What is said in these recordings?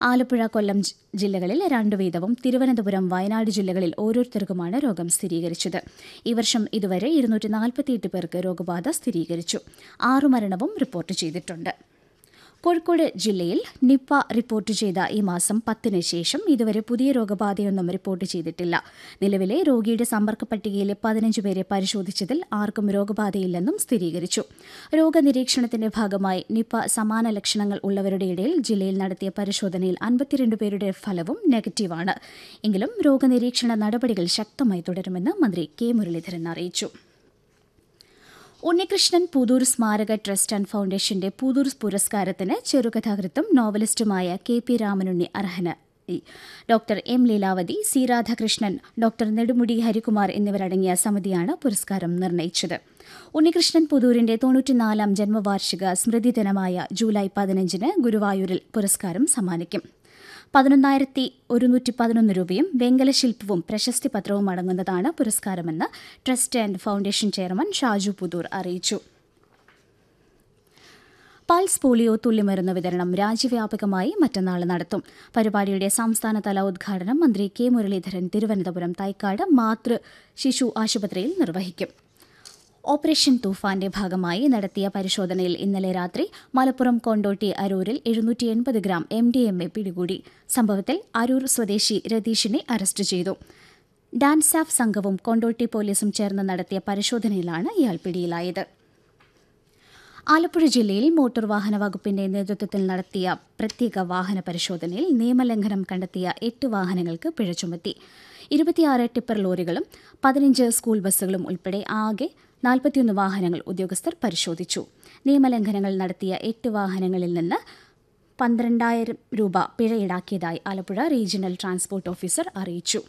ആലപ്പുഴ കൊല്ലം G- ജില്ലകളിൽ രണ്ടു വീതവും തിരുവനന്തപുരം വയനാട് ജില്ലകളിൽ ഓരോരുത്തർക്കുമാണ് രോഗം സ്ഥിരീകരിച്ചത് ഈ വർഷം ഇതുവരെ ഇരുന്നൂറ്റി നാൽപ്പത്തിയെട്ട് പേർക്ക് രോഗബാധ സ്ഥിരീകരിച്ചു ആറു മരണവും റിപ്പോർട്ട് ചെയ്തിട്ടുണ്ട് കോഴിക്കോട് ജില്ലയിൽ നിപ്പ റിപ്പോർട്ട് ചെയ്ത ഈ മാസം പത്തിന് ശേഷം ഇതുവരെ പുതിയ രോഗബാധയൊന്നും റിപ്പോർട്ട് ചെയ്തിട്ടില്ല നിലവിലെ രോഗിയുടെ സമ്പർക്ക പട്ടികയിലെ പതിനഞ്ച് പേരെ പരിശോധിച്ചതിൽ ആർക്കും രോഗബാധയില്ലെന്നും സ്ഥിരീകരിച്ചു രോഗനിരീക്ഷണത്തിന്റെ ഭാഗമായി നിപ്പ സമാന ലക്ഷണങ്ങൾ ഉള്ളവരുടെ ഇടയിൽ ജില്ലയിൽ നടത്തിയ പരിശോധനയിൽ അൻപത്തിരണ്ട് പേരുടെ ഫലവും നെഗറ്റീവാണ് എങ്കിലും രോഗനിരീക്ഷണ നടപടികൾ ശക്തമായി തുടരുമെന്ന് മന്ത്രി കെ മുരളീധരൻ അറിയിച്ചു ഉണ്ണികൃഷ്ണൻ പുതൂർ സ്മാരക ട്രസ്റ്റ് ആൻഡ് ഫൗണ്ടേഷന്റെ പുതൂർ പുരസ്കാരത്തിന് ചെറുകഥാകൃത്തും നോവലിസ്റ്റുമായ കെ പി രാമനുണ്ണി അർഹനായി doctor M Leelavathi C Radhakrishnan doctor Nedumudi Harikumar എന്നിവരടങ്ങിയ സമിതിയാണ് പുരസ്കാരം നിർണയിച്ചത് ഉണ്ണികൃഷ്ണൻ പുതൂരിന്റെ തൊണ്ണൂറ്റിനാലാം ജന്മവാർഷിക സ്മൃതി ദിനമായ ജൂലൈ പതിനഞ്ചിന് ഗുരുവായൂരിൽ പുരസ്കാരം സമ്മാനിക്കും പതിനൊന്നായിരത്തി ഒരുന്നൂറ്റി പതിനൊന്ന് രൂപയും വെങ്കല ശില്പവും പ്രശസ്തി പത്രവും അടങ്ങുന്നതാണ് പുരസ്കാരമെന്ന് trust and foundation chairman Shaju Puthur അറിയിച്ചു പൾസ് പോളിയോ തുള്ളിമരുന്ന് വിതരണം രാജ്യവ്യാപകമായി മറ്റന്നാൾ നടത്തും പരിപാടിയുടെ സംസ്ഥാനതല ഉദ്ഘാടനം മന്ത്രി കെ മുരളീധരൻ തിരുവനന്തപുരം തൈക്കാട് മാതൃ ശിശു ആശുപത്രിയിൽ നിർവഹിക്കും ഓപ്പറേഷൻ തൂഫാന്റെ ഭാഗമായി നടത്തിയ പരിശോധനയിൽ ഇന്നലെ രാത്രി മലപ്പുറം കൊണ്ടോട്ടി അരൂരിൽ എഴുന്നൂറ്റി എൺപത് gram M D M A പിടികൂടി സംഭവത്തിൽ അരൂർ സ്വദേശി രതീഷിനെ അറസ്റ്റ് ചെയ്തു ഡാൻസാഫ് സംഘവും കൊണ്ടോട്ടി പോലീസും ചേർന്ന് നടത്തിയ പരിശോധനയിലാണ് ഇയാൾ പിടിയിലായത് ആലപ്പുഴ ജില്ലയിൽ മോട്ടോർ വാഹന വകുപ്പിന്റെ നേതൃത്വത്തിൽ നടത്തിയ പ്രത്യേക വാഹന പരിശോധനയിൽ നിയമലംഘനം കണ്ടെത്തിയ എട്ട് വാഹനങ്ങൾക്ക് പിഴ ചുമത്തി ഇരുപത്തിയാറ് ടിപ്പർ ലോറികളും പതിനഞ്ച് സ്കൂൾ ബസ്സുകളും ഉൾപ്പെടെ ആകെ നാൽപ്പത്തിയൊന്ന് വാഹനങ്ങൾ ഉദ്യോഗസ്ഥർ പരിശോധിച്ചു നിയമലംഘനങ്ങൾ നടത്തിയ എട്ട് വാഹനങ്ങളിൽ നിന്ന് പന്ത്രണ്ടായിരം രൂപ പിഴ ഈടാക്കിയതായി ആലപ്പുഴ റീജിയണൽ ട്രാൻസ്പോർട്ട് ഓഫീസർ അറിയിച്ചു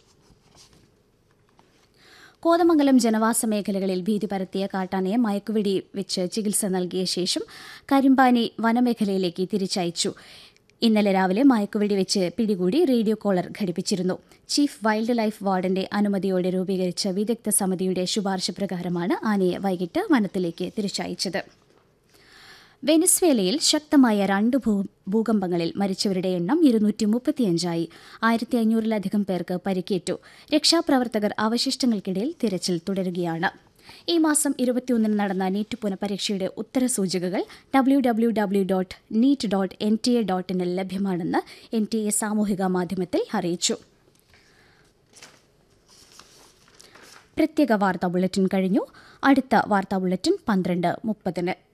കോതമംഗലം ജനവാസ മേഖലകളിൽ ഭീതി പരത്തിയ കാട്ടാനയെ മയക്കുവെടി വെച്ച് ചികിത്സ നൽകിയ ശേഷം കരിമ്പാനി വനമേഖലയിലേക്ക് തിരിച്ചയച്ചു ഇന്നലെ രാവിലെ മയക്കുവെടി വെച്ച് പിടികൂടി റേഡിയോ കോളർ ഘടിപ്പിച്ചിരുന്നു ചീഫ് വൈൽഡ് ലൈഫ് വാർഡന്റെ അനുമതിയോടെ രൂപീകരിച്ച വിദഗ്ധ സമിതിയുടെ ശുപാർശ പ്രകാരമാണ് ആനയെ വൈകിട്ട് വനത്തിലേക്ക് തിരിച്ചയച്ചത് വെനിസ്വേലയിൽ ശക്തമായ രണ്ട് ഭൂ ഭൂകമ്പങ്ങളിൽ മരിച്ചവരുടെ എണ്ണം ഇരുന്നൂറ്റി മുപ്പത്തിയഞ്ചായി ആയിരത്തി അഞ്ഞൂറിലധികം പേർക്ക് പരിക്കേറ്റു രക്ഷാപ്രവർത്തകർ അവശിഷ്ടങ്ങൾക്കിടയിൽ തിരച്ചിൽ തുടരുകയാണ് ഈ മാസം ഇരുപത്തിയൊന്നിന് നടന്ന നീറ്റ് പുനഃപരീക്ഷയുടെ ഉത്തരസൂചികകൾ W W W dot NEET dot N T A dot ഇനിൽ ലഭ്യമാണെന്ന് എൻ ടി എ സാമൂഹിക മാധ്യമത്തിൽ അറിയിച്ചു പ്രത്യേക വാർത്താ ബുള്ളറ്റിൻ കഴിഞ്ഞു അടുത്ത വാർത്താ ബുള്ളറ്റിൻ പന്ത്രണ്ട് മുപ്പതിന്